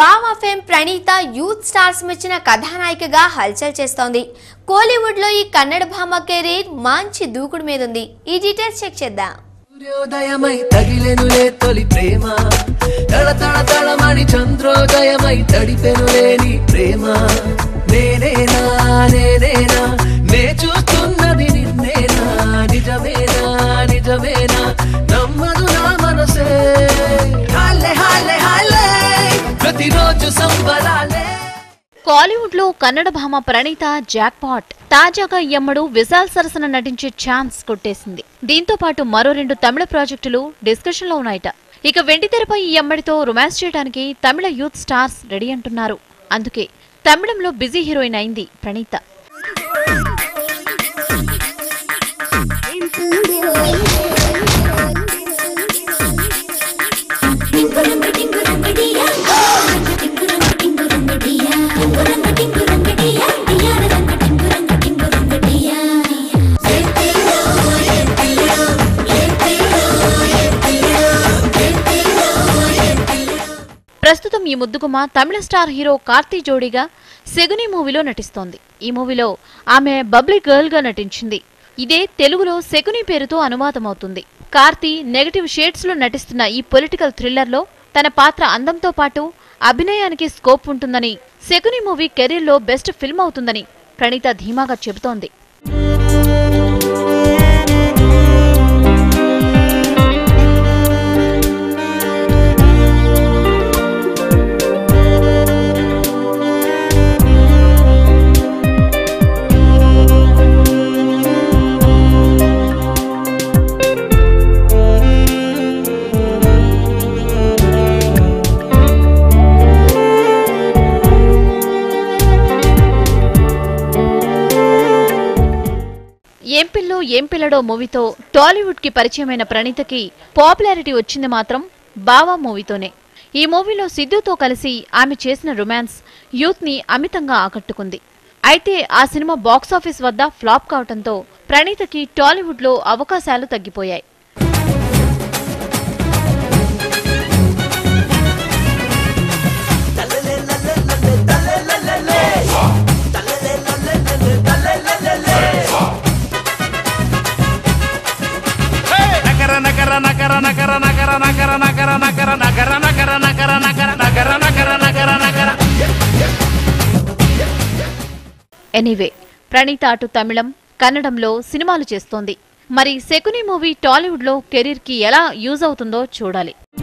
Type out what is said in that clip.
బావా fame Praneetha youth stars మెచ్చిన కథానాయికగా హల్చల్ చేస్తోంది కోలీవుడ్ లో ఈ కన్నడ భామ కెరీర్ మంచి దూకుడు మీద ఉంది ఈ డీటెయిల్స్ చెక్ చేద్దాం సూర్యోదయమై తగిలెనులే తొలి ప్రేమ తళ తళ తళమణి చంద్రోదయమై తడిపెనులే నీ ప్రేమ నేనేనా నేనేనా నే చూస్తున్నది నిన్నేనా నిజమేనా నిజమేనా నమ్మదు నా మనసే హాలే హాలే హాలే ప్రతిరోజు సంబరాలే కాలీవుడ్ లో కన్నడ భామ ప్రణీత జాక్పాట్ తాజాగా ఈ అమ్మడు విశాల్ సరసన నటించే ఛాన్స్ కొట్టేసింది దీంతో పాటు మరో రెండు తమిళ ప్రాజెక్టులు డిస్కషన్ లో ఉన్నాయట ఇక వెండితెరపై ఈ అమ్మడితో రొమాన్స్ చేయడానికి తమిళ యూత్ స్టార్స్ రెడీ అంటున్నారు అందుకే తమిళంలో బిజీ హీరోయిన్ అయింది ప్రణీత ప్రస్తుతం ఈ ముద్దుగుమ తమిళ స్టార్ హీరో కార్తీ జోడీగా సెగుని మూవీలో నటిస్తోంది ఈ మూవీలో ఆమె బబ్లీ గర్ల్ గా నటించింది ఇదే తెలుగులో శకుని పేరుతో అనువాదమవుతుంది కార్తీ నెగటివ్ షేడ్స్ లో నటిస్తున్న ఈ పొలిటికల్ థ్రిల్లర్ లో తన పాత్ర అందంతో పాటు అభినయానికి స్కోప్ ఉంటుందని శకుని మూవీ కెరీర్ లో బెస్ట్ ఫిల్మ్ అవుతుందని ప్రణీత ధీమాగా చెబుతోంది ఏం పిల్లో ఏం పిల్లడో మూవీతో టాలీవుడ్ కి పరిచయమైన ప్రణీతకి పాపులారిటీ వచ్చింది మాత్రం బావా మూవీతోనే ఈ మూవీలో సిద్ధుతో కలిసి ఆమె చేసిన రొమాన్స్ యూత్ ని అమితంగా ఆకట్టుకుంది అయితే ఆ సినిమా బాక్సాఫీస్ వద్ద ఫ్లాప్ కావడంతో ప్రణీతకి టాలీవుడ్ లో అవకాశాలు తగ్గిపోయాయి నకర నకర నకర నకర నకర నకర నకర నకర నకర నకర నకర నకర నకర నకర నకర నకర ఎనీవే ప్రణీత అటు తమిళం కన్నడంలో సినిమాలు చేస్తోంది మరి శకుని మూవీ టాలీవుడ్ లో కెరీర్ కి ఎలా యూజ్ అవుతుందో చూడాలి